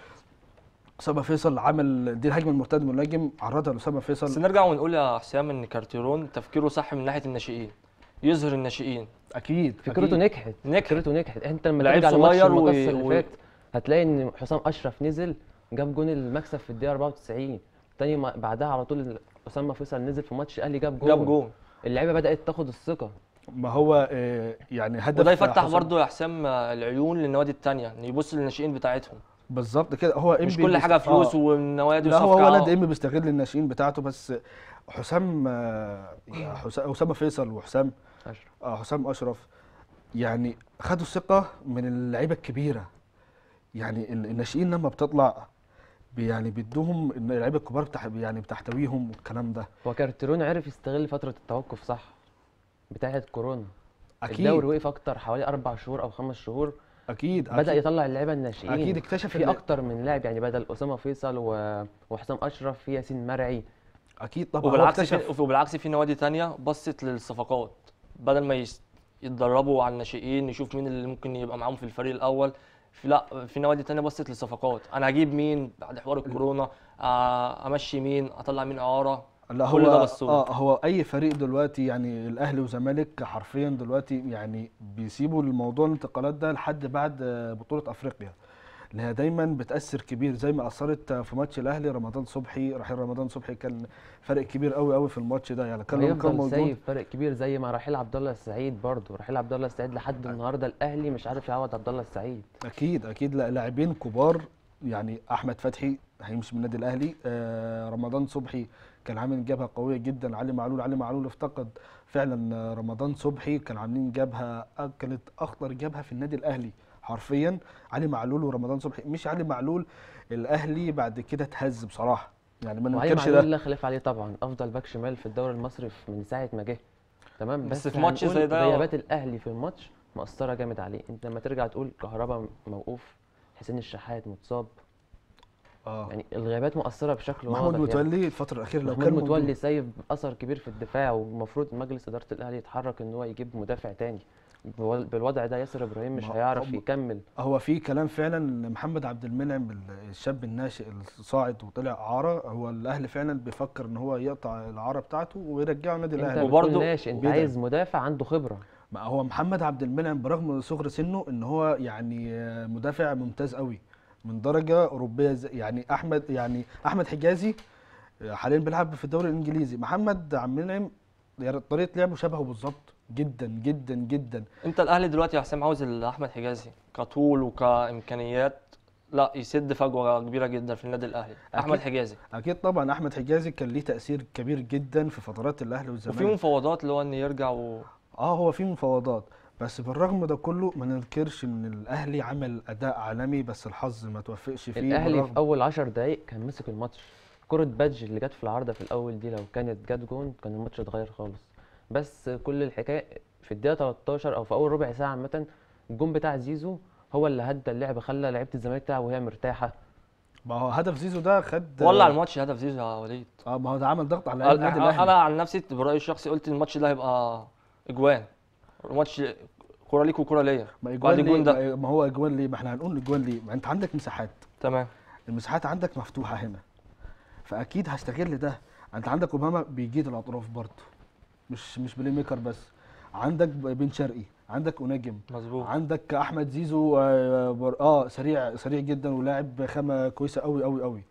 اسامه فيصل عمل دي الهجمه المرتده من المهاجم عرضها لاسامه بس فيصل نرجع ونقول يا حسام ان كارتيرون تفكيره صح من ناحيه الناشئين يظهر الناشئين اكيد فكرته أكيد. نجحت نجحت. فكرته نجحت انت لما لعيب ترجع لماتش صغير و- المقص اللي و- فات هتلاقي ان حسام اشرف نزل جاب جون المكسب في الدقيقه 94 تاني ما بعدها على طول اسامه فيصل نزل في ماتش الاهلي جاب جون جاب جون اللعيبه بدات تاخد الثقه ما هو آه، يعني هدف وده يفتح حسام- برضه يا حسام آه، العيون للنوادي التانية ان يبص للناشئين بتاعتهم بالظبط كده هو مش إنبي كل بيست- حاجه فلوس آه. والنوادي لا هو وصفقة. ولد ام بيستغل الناشئين بتاعته بس حسام آه، حسام اسامه فيصل وحسام أشرف. آه، حسام اشرف يعني خدوا الثقه من اللعيبه الكبيره يعني ال- الناشئين لما بتطلع بي- يعني بيدوهم إن اللعيبه الكبار بتح يعني بتحتويهم والكلام ده هو كارتيرون عرف يستغل فتره التوقف صح بتاعه كورونا اكيد الدوري وقف اكتر حوالي اربع شهور او خمس شهور اكيد بدا أكيد. يطلع اللعيبه الناشئين اكيد اكتشف في إن- اكتر من لاعب يعني بدل اسامه فيصل و... وحسام اشرف في ياسين مرعي اكيد طبعا هو وبالعكس اكتشف في وبالعكس في نوادي تانية بصت للصفقات بدل ما يس- يتدربوا على الناشئين نشوف مين اللي ممكن يبقى معاهم في الفريق الاول في لا في نوادي تانية بصت للصفقات انا هجيب مين بعد حوار الكورونا آه، امشي مين اطلع مين اعاره لا كل ده هو بصوا له. اه هو اي فريق دلوقتي يعني الاهلي وزمالك حرفيا دلوقتي يعني بيسيبوا الموضوع الانتقالات ده لحد بعد آه، بطوله افريقيا اللي هي دايما بتاثر كبير زي ما اثرت في ماتش الاهلي رمضان صبحي رحيل رمضان صبحي كان فرق كبير قوي قوي في الماتش ده يعني كان لو كان هيفضل موجود سايب فرق كبير زي ما رحيل عبد الله السعيد برضه رحيل عبد الله السعيد لحد النهارده الاهلي مش عارف يعوض عبد الله السعيد اكيد اكيد لا لاعبين كبار يعني احمد فتحي هيمشي من النادي الاهلي آه رمضان صبحي كان عامل جبهه قويه جدا علي معلول علي معلول افتقد فعلا آه، رمضان صبحي كان عاملين جبهه آه، كانت اخطر جبهه في النادي الاهلي حرفيا علي معلول ورمضان صبحي مش علي معلول الاهلي بعد كده اتهز بصراحه يعني ما وعلي ننكرش معلول ده لا خلاف عليه طبعا افضل باك شمال في الدوري المصري في- من ساعه ما جه تمام بس بس في ماتش هنقول زي ده- غيابات الاهلي في الماتش مأثره جامد عليه انت لما ترجع تقول كهربا موقوف حسين الشحات متصاب اه يعني الغيابات مؤثره بشكل محمود واضح يعني. متولي الفتره الاخيره لو محمود كان متولي موجود سايب اثر كبير في الدفاع والمفروض مجلس اداره الاهلي يتحرك ان هو يجيب مدافع تاني بالو- بالوضع ده ياسر ابراهيم مش ما- هيعرف هم- يكمل هو في كلام فعلا ان محمد عبد المنعم ال- الشاب الناشئ الصاعد وطلع اعاره هو الاهلي فعلا بيفكر ان هو يقطع الاعاره بتاعته ويرجعه النادي انت الاهلي بتقول وبرضه ناشئ انت بيدعم. عايز مدافع عنده خبره ما هو محمد عبد المنعم برغم صغر سنه ان هو يعني آه، مدافع ممتاز قوي من درجه اوروبيه زي- يعني احمد يعني احمد حجازي آه، حاليا بيلعب في الدوري الانجليزي محمد عبد المنعم يعني طريقه لعبه شبهه بالظبط جدا جدا جدا انت الاهلي دلوقتي يا حسام عاوز ال- احمد حجازي كطول وكامكانيات لا يسد فجوه كبيره جدا في النادي الاهلي احمد أكيد. حجازي اكيد طبعا احمد حجازي كان ليه تاثير كبير جدا في فترات الاهلي والزمالك وفي مفاوضات اللي هو ان يرجع و... اه هو في مفاوضات بس بالرغم ده كله ما ننكرش ان الاهلي عمل اداء عالمي بس الحظ ما توفقش فيه الاهلي بالرغم- في اول 10 دقائق كان مسك الماتش كرة بادج اللي جت في العارضة في الأول دي لو كانت جت جون كان الماتش اتغير خالص بس كل الحكاية في الدقيقة 13 أو في أول ربع ساعة عامة الجون بتاع زيزو هو اللي هدى اللعب خلى لعيبة الزمالك تلعب وهي مرتاحة ما هو هدف زيزو ده خد ولع الماتش هدف زيزو يا وليد اه ما هو ده عمل ضغط على لاعب النادي انا الاهلي أنا عن نفسي برايي الشخصي قلت الماتش ده هيبقى اجوان الماتش كوره ليك وكوره ليا ما بعد اجوان الجون ليه ده ما- ما هو اجوان ليه ما احنا هنقول اجوان ليه ما انت عندك مساحات تمام المساحات عندك مفتوحه هنا فاكيد هستغل ده انت عندك اوباما بيجيد الاطراف برضه مش مش بلاي ميكر بس عندك بن شرقي عندك اوناجم مظبوط عندك احمد زيزو اه, بر- آه سريع سريع جدا ولاعب خامه كويسه قوي قوي قوي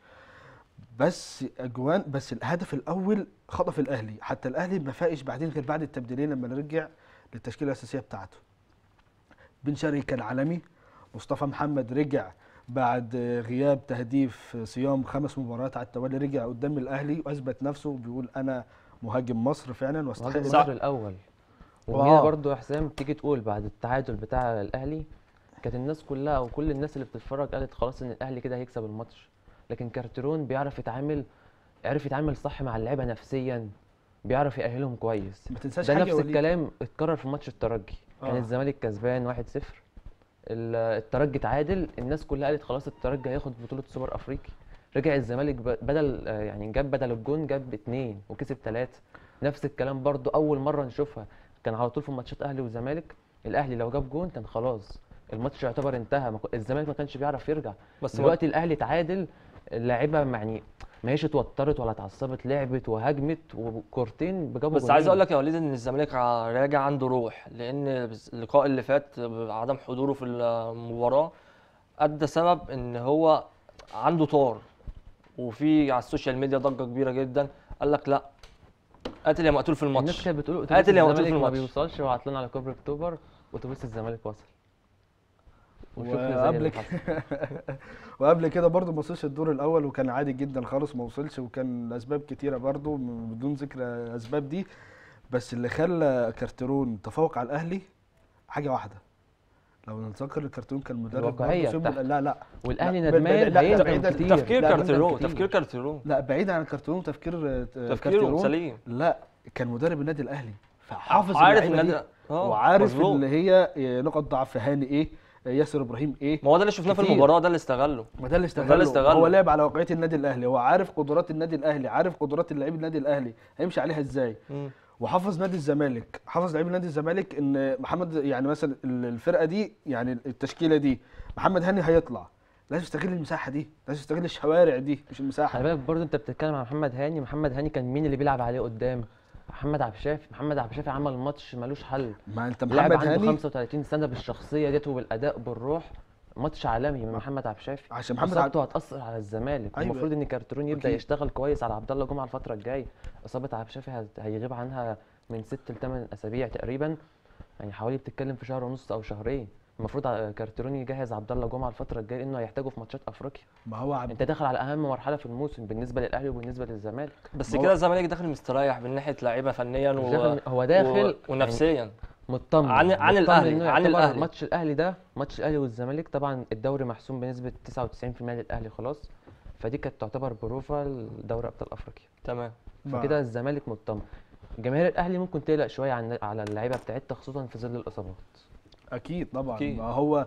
بس اجوان بس الهدف الاول خطف الاهلي حتى الاهلي ما فاقش بعدين غير بعد التبديلين لما رجع للتشكيله الاساسيه بتاعته بن شرقي كان عالمي مصطفى محمد رجع بعد غياب تهديف صيام خمس مباريات على التوالي رجع قدام الاهلي واثبت نفسه وبيقول انا مهاجم مصر فعلا واستحق مهاجم ده. مصر الأول آه. وهنا برضو يا حسام تيجي تقول بعد التعادل بتاع الأهلي كانت الناس كلها أو كل الناس اللي بتتفرج قالت خلاص إن الأهلي كده هيكسب الماتش لكن كارتيرون بيعرف يتعامل عرف يتعامل صح مع اللعيبة نفسيا بيعرف يأهلهم كويس ما تنساش ده حاجه نفس يا وليد. الكلام اتكرر في ماتش الترجي كان آه. الزمالك كسبان 1-0 ال- الترجي تعادل الناس كلها قالت خلاص الترجي هياخد بطولة سوبر افريقي رجع الزمالك ب- بدل آه، يعني جاب بدل الجون جاب اتنين وكسب تلاتة نفس الكلام برضو اول مرة نشوفها كان على طول في ماتشات اهلي وزمالك الاهلي لو جاب جون كان خلاص الماتش يعتبر انتهى ما ك- الزمالك ما كانش بيعرف يرجع بس دلوقتي الاهلي تعادل اللعيبه يعني ما هيش اتوترت ولا اتعصبت لعبت وهاجمت وكورتين بجابوا بس عايز جونين. اقول لك يا وليد ان الزمالك ع- راجع عنده روح لان اللقاء اللي فات عدم حضوره في المباراه ادى سبب ان هو عنده طار وفي على السوشيال ميديا ضجه كبيره جدا قال لك لا قاتل يا مقتول في الناس الماتش كانت بتقول اتوبيس قاتل يا مقتول في الزمالك ما الماتش. بيوصلش وعطلان على كوبري اكتوبر واتوبيس الزمالك وصل وشوف لي زي وقبل اللي ك- حصل وقبل كده برضه ما وصلش الدور الاول وكان عادي جدا خالص ما وصلش وكان اسباب كتيره برضه م- بدون ذكر اسباب دي بس اللي خلى كارترون تفوق على الاهلي حاجه واحده لو نتذكر الكرتون كان مدرب برضه الواقعية سيبه- بتاعته. لا لا والاهلي لا، ب- ب- ندمان لا، هيندم بعيداً- كتير تفكير لا، كارتيرون كتير. تفكير كارتيرون لا بعيد عن الكرتون وتفكير تفكيره كارترون سليم لا كان مدرب النادي الاهلي فحافظ عارف اللعيبة النادي دي، اه وعارف مظبوط. اللي هي نقط ضعف هاني ايه ياسر ابراهيم ايه ما هو ده اللي شفناه في كتير. المباراه ده اللي استغله ما ده اللي ده اللي استغله استغله. هو لعب على واقعيه النادي الاهلي هو عارف قدرات النادي الاهلي عارف قدرات اللعيب النادي الاهلي هيمشي عليها ازاي مم. وحافظ نادي الزمالك حافظ لعيب نادي الزمالك ان محمد يعني مثلا ال- الفرقه دي يعني التشكيله دي محمد هاني هيطلع لازم يستغل المساحه دي لازم يستغل الشوارع دي مش خلي المساحه بالك برضه انت بتتكلم عن محمد هاني محمد هاني كان مين اللي بيلعب عليه قدام محمد عبد الشافي محمد عبد الشافي عمل ماتش ملوش حل ما انت لاعب محمد عنده هاني 35 سنه بالشخصيه ديت وبالاداء بالروح ماتش عالمي من محمد عبد الشافي عشان محمد عبد اصابته هتاثر على الزمالك أيوة. المفروض ان كارترون يبدا أكيد. يشتغل كويس على عبد الله جمعه الفتره الجايه اصابه عبد الشافي هت- هيغيب عنها من ست لثمان اسابيع تقريبا يعني حوالي بتتكلم في شهر ونص او شهرين المفروض ع- كارترون يجهز عبد الله جمعه الفتره الجايه لانه هيحتاجه في ماتشات افريقيا ما هو عبد انت داخل على اهم مرحله في الموسم بالنسبه للاهلي وبالنسبه للزمالك بس ما هو- كده الزمالك داخل مستريح من ناحيه لعيبه فنيا مش و... داخل هو داخل و... ونفسيا مطمن عن- عن مطمن الأهلي، إنه عن يعتبر الأهلي. ماتش الاهلي ده ماتش الاهلي والزمالك طبعا الدوري محسوم بنسبه 99% للاهلي خلاص فدي كانت تعتبر بروفا لدوري ابطال افريقيا تمام فكده الزمالك مطمن جماهير الاهلي ممكن تقلق شويه عن على اللعيبه بتاعتها خصوصا في ظل الاصابات اكيد طبعا أكيد. ما هو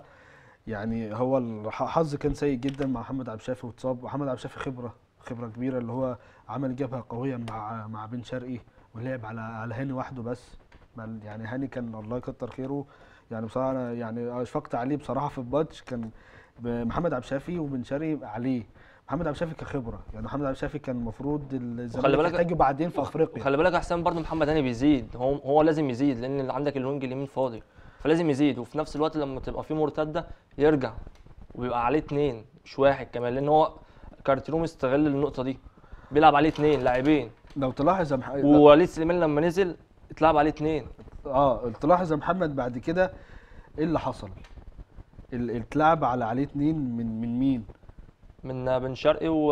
يعني هو الحظ كان سيء جدا مع محمد عبد الشافي واتصاب ومحمد عبد الشافي خبره خبره كبيره اللي هو عمل جبهه قويه مع مع بن شرقي ولعب على على هاني وحده بس بل يعني هاني كان الله يكتر خيره يعني بصراحه انا يعني اشفقت عليه بصراحه في الماتش كان محمد عبد الشافي وبن شرقي عليه محمد عبد الشافي كخبره يعني محمد عبد الشافي كان المفروض الزمالك بالك- يحتاجه بعدين في افريقيا وخلي بالك يا حسام برضه محمد هاني بيزيد هو هو لازم يزيد لان اللي عندك الوينج اليمين فاضي فلازم يزيد وفي نفس الوقت لما تبقى في مرتده يرجع ويبقى عليه اتنين مش واحد كمان لان هو كارتيرون استغل النقطه دي بيلعب عليه اتنين لاعبين لو تلاحظ يا محمد ووليد سليمان لما نزل اتلعب عليه اتنين اه تلاحظ يا محمد بعد كده ايه اللي حصل؟ ال- اتلعب على عليه اتنين من من مين؟ من بن شرقي و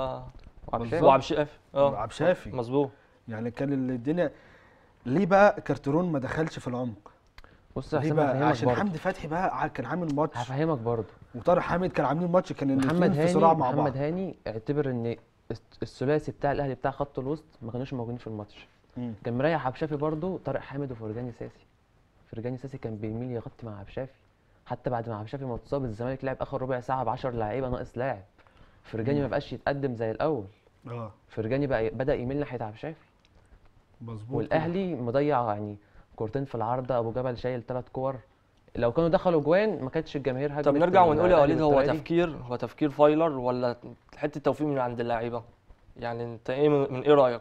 وعبد الشافي. وعبد الشافي اه عبد الشافي مظبوط يعني كان ال- الدنيا ليه بقى كارترون ما دخلش في العمق؟ بص يا ليه حسام بقى؟ هفهمك عشان برضه حمدي فتحي بقى ع- كان عامل ماتش هفهمك برضه وطارق حامد كان عاملين ماتش كان الاتنين محمد في هاني صراع مع بعض محمد هاني اعتبر ان الس- الثلاثي بتاع الاهلي بتاع خط الوسط ما كانوش موجودين في الماتش مم. كان مريح عبد الشافي برضه طارق حامد وفرجاني ساسي فرجاني ساسي كان بيميل يغطي مع عبد الشافي حتى بعد ما عبد الشافي ما اتصاب الزمالك لعب اخر ربع ساعه ب 10 لعيبه ناقص لاعب فرجاني ما بقاش يتقدم زي الاول اه فرجاني بقى بدا يميل ناحيه عبد الشافي مظبوط والاهلي مضيع يعني كورتين في العارضه ابو جبل شايل ثلاث كور لو كانوا دخلوا جوان ما كانتش الجماهير هجمت طب نرجع ونقول يا الأهلي وليد هو بالطريقة دي. تفكير هو تفكير فايلر ولا حته توفيق من عند اللعيبه يعني انت ايه من, من ايه رايك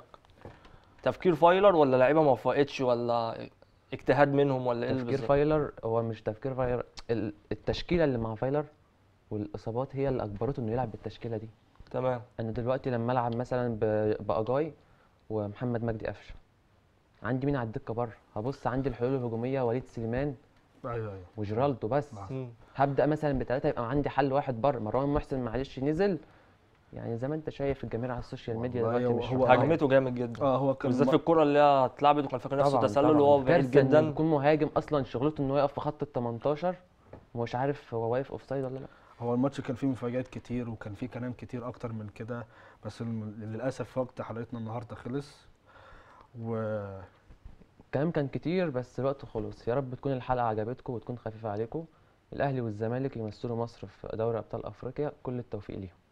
تفكير فايلر ولا لعيبه ما وفقتش ولا اجتهاد منهم ولا ايه اللي تفكير بالظبط؟ فايلر هو مش تفكير فايلر ال- التشكيله اللي مع فايلر والاصابات هي اللي اجبرته انه يلعب بالتشكيله دي تمام انا دلوقتي لما العب مثلا ب- باجاي ومحمد مجدي قفشه عندي مين على الدكه بره هبص عندي الحلول الهجوميه وليد سليمان ايوه ايوه وجيرالدو بس نعم. مم. هبدا مثلا بثلاثه يبقى عندي حل واحد بره مروان محسن معلش نزل يعني زي ما انت شايف الجماهير على السوشيال ميديا والله دلوقتي هو- مش هو- مرتاحة. هجمته جامد جدا اه هو كان بالذات م- في الكره اللي هي اتلعبت وكان فاكر نفسه طبعا تسلل طبعاً. وهو بعيد كارثة إن جدا يكون مهاجم اصلا شغلته انه يقف في خط ال 18 ومش عارف هو واقف اوفسايد ولا لا هو الماتش كان فيه مفاجآت كتير وكان فيه كلام كتير اكتر من كده بس الم- للاسف وقت حلقتنا النهارده خلص و الكلام كان كتير بس الوقت خلص يا رب تكون الحلقه عجبتكم وتكون خفيفه عليكم الاهلي والزمالك يمثلوا مصر في دوري ابطال افريقيا كل التوفيق ليهم